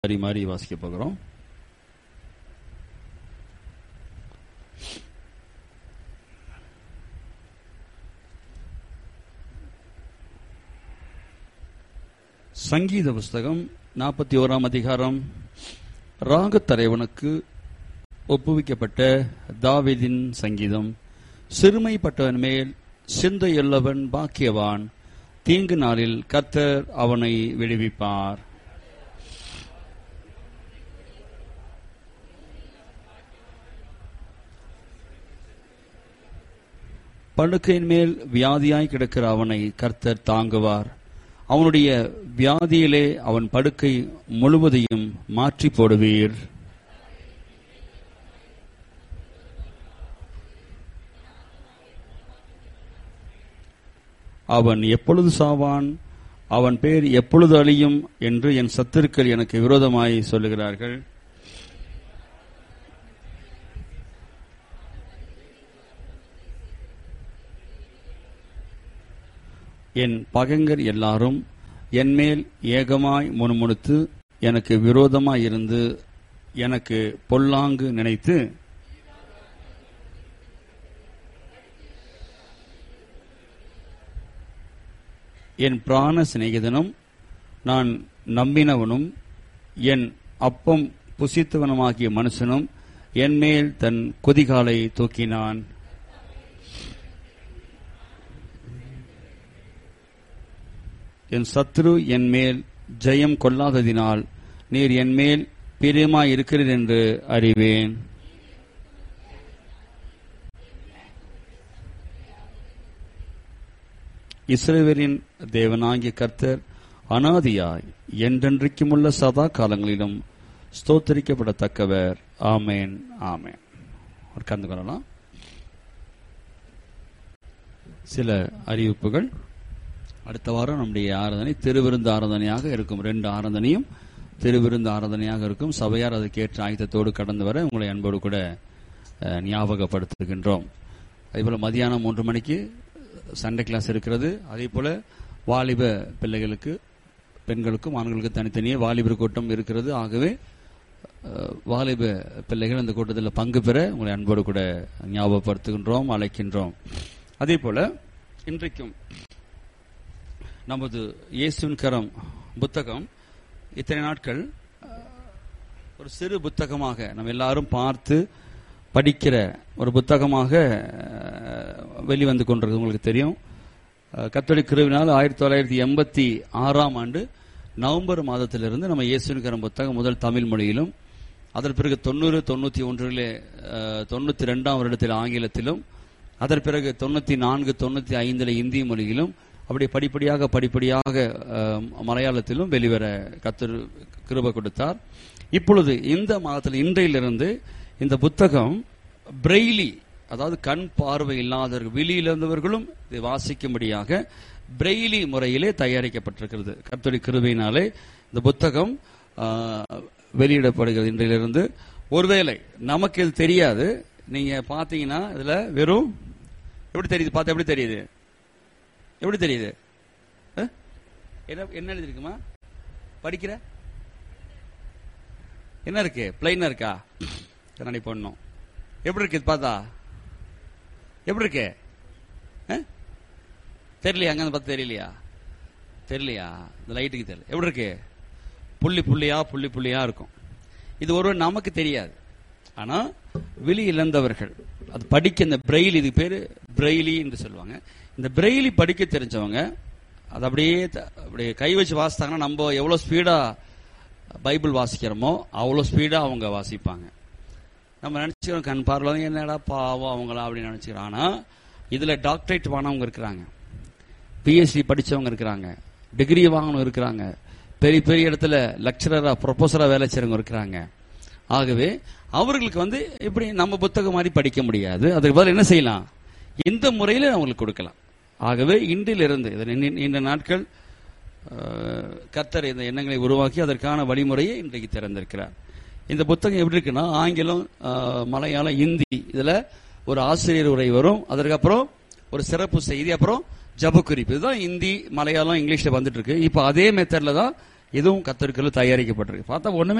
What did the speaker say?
மாறி மாறி வாசிக்க போகிறோம் சங்கீத புஸ்தகம் நாற்பத்தி ஓராம் அதிகாரம் ராகத்தலைவனுக்கு ஒப்புவிக்கப்பட்ட தாவீதின் சங்கீதம் சிறுமைப்பட்டவன் மேல் சிந்தையுள்ளவன் பாக்கியவான் தீங்கு நாளில் கர்த்தர் அவனை விடுவிப்பார் படுக்கையின் மேல் வியாதியாய் கிடக்கிற அவனை கர்த்தர் தாங்குவார் அவனுடைய வியாதியிலே அவன் படுக்கை முழுவதையும் மாற்றி போடுவீர் அவன் எப்பொழுது சாவான் அவன் பேர் எப்பொழுது அழியும் என்று என் சத்துருக்கள் எனக்கு விரோதமாய் சொல்லுகிறார்கள் என் பகைஞர் எல்லாரும் என்மேல் ஏகமாய் முணுமுணுத்து எனக்கு விரோதமாய் இருந்து எனக்கு பொல்லாங்கு நினைத்து என் பிராண சிநேகிதனும் நான் நம்பினவனும் என் அப்பம் புசித்தவனுமாகிய மனுஷனும் என்மேல் தன் குதிகாலை தூக்கினான் என் சத்ரு என் மேல் ஜெயம் கொள்ளாததினால் நீர் என் மேல் பிரியமாய் இருக்கிறீர் என்று அறிவேன் இஸ்ரவேலின் தேவனாகிய கர்த்தர் அனாதியாய் என்றென்றைக்குமுள்ள சதா காலங்களிலும் ஸ்தோத்தரிக்கப்படத்தக்கவர் ஆமேன் ஆமேன் உட்கார்ந்து கொள்ளலாம் சில அறிவிப்புகள் அடுத்த வாரம் நம்முடைய ஆராதனை திருவிருந்து ஆராதனையாக இருக்கும் ரெண்டு ஆராதனையும் திருவிருந்து ஆராதனையாக இருக்கும் சபையார் அதற்கேற்ற ஆயுதத்தோடு கடந்து வர உங்களை அன்போடு கூட அஹ், ஞாபகப்படுத்துகின்றோம் அதேபோல மதியானம் மூன்று மணிக்கு சண்டே கிளாஸ் இருக்கிறது அதே போல வாலிப பிள்ளைகளுக்கு பெண்களுக்கும் ஆண்களுக்கு தனித்தனியே வாலிபர் கூட்டம் இருக்கிறது ஆகவே அஹ், வாலிப பிள்ளைகள் அந்த கூட்டத்தில் பங்கு பெற உங்களை அன்போடு கூட ஞாபகப்படுத்துகின்றோம் அழைக்கின்றோம் அதே போல இன்றைக்கும் நமது இயேசுவின் கரம் புத்தகம் இத்தனை நாட்கள் அஹ், ஒரு சிறு புத்தகமாக நம்ம எல்லாரும் பார்த்து படிக்கிற ஒரு புத்தகமாக அஹ், வெளிவந்து கொண்டிருக்கு உங்களுக்கு தெரியும் அஹ், கத்தோலிக்க கிருவினால் ஆயிரத்தி தொள்ளாயிரத்தி எண்பத்தி ஆறாம் ஆண்டு நவம்பர் மாதத்திலிருந்து நம்ம இயேசுவின் கரம் புத்தகம் முதல் தமிழ் மொழியிலும் அதன் பிறகு தொண்ணூறு தொண்ணூத்தி ஒன்றிலே அஹ், தொண்ணூத்தி ரெண்டாம் வருடத்தில் ஆங்கிலத்திலும் அதன் பிறகு தொண்ணூத்தி நான்கு தொண்ணூத்தி ஐந்துல இந்திய மொழியிலும் அப்படி படிப்படியாக படிப்படியாக அஹ், மலையாளத்திலும் வெளிவர கத்தர் கிருப கொடுத்தார் இப்பொழுது இந்த மாதத்தில் இன்றையிலிருந்து இந்த புத்தகம் பிரெய்லி அதாவது கண் பார்வை இல்லாதவர்கள் வெளியிலிருந்தவர்களும் இதை வாசிக்கும்படியாக பிரெய்லி முறையிலே தயாரிக்கப்பட்டிருக்கிறது கத்தோடி கிருபையினாலே இந்த புத்தகம் அஹ், வெளியிடப்படுகிறது இன்றையிலிருந்து ஒருவேளை நமக்கு இது தெரியாது நீங்க பாத்தீங்கன்னா இதுல வெறும் எப்படி தெரியுது பார்த்தா எப்படி தெரியுது எப்படி தெரியுது அஹ்? என்ன என்ன எழுதிருக்குமா படிக்கிற என்ன இருக்கு பிளைனா இருக்கா கண்ணாடி போடணும் எப்படி இருக்கு இது பார்த்தா எப்படி இருக்கு அஹ்? தெரியலையா அங்க பார்த்து தெரியலையா தெரியலையா இந்த லைட்டுக்கு தெரியல எப்படி இருக்கு புள்ளி புள்ளியா புள்ளி புள்ளியா இருக்கும் இது ஒரு நமக்கு தெரியாது ஆனா வெளி இழந்தவர்கள் அது படிக்க இந்த பிரெயில் இது பேரு பிரெய்லி என்று சொல்லுவாங்க இந்த பிரெய்லி படிக்க தெரிஞ்சவங்க அது அப்படியே த- அப்படியே கை வச்சு வாசித்தாங்கன்னா நம்ம எவ்வளவு ஸ்பீடா பைபிள் வாசிக்கிறோமோ அவ்வளவு ஸ்பீடா அவங்க வாசிப்பாங்க நம்ம நினைச்சுக்கிறோம் கண் பார்வை என்னடா பாவம் அவங்களா அப்படின்னு நினைச்சுக்கிறோம் ஆனா இதுல டாக்டரேட் வாங்கினவங்க இருக்கிறாங்க பிஎஸ்சி படிச்சவங்க இருக்கிறாங்க டிகிரி வாங்கினவங்க இருக்கிறாங்க பெரிய பெரிய இடத்துல லெக்சரரா ப்ரொஃபஸரா வேலை செய்றவங்க இருக்கிறாங்க ஆகவே அவர்களுக்கு வந்து இப்படி நம்ம புத்தகம் மாதிரி படிக்க முடியாது அதுக்கு பதில் என்ன செய்யலாம் இந்த முறையில அவங்களுக்கு கொடுக்கலாம் ஆகவே இன்றிலிருந்து இது இந்த- இந்த நாட்கள் அஹ், கர்த்தர் இந்த எண்ணங்களை உருவாக்கி அதற்கான வழிமுறையை இன்றைக்கு திறந்திருக்கிறார் இந்த புத்தகம் எப்படி இருக்குன்னா ஆங்கிலம் அஹ், மலையாளம் இந்தி இதுல ஒரு ஆசிரியர் உரை வரும் அதற்கப்புறம் ஒரு சிறப்பு செய்தி அப்புறம் ஜப குறிப்பு இதுதான் இந்தி மலையாளம் இங்கிலீஷ்ல வந்துட்டு இருக்கு இப்போ அதே மெத்தட்ல தான் இதுவும் கத்தருக்குள்ள தயாரிக்கப்பட்டிருக்கு பார்த்தா ஒண்ணுமே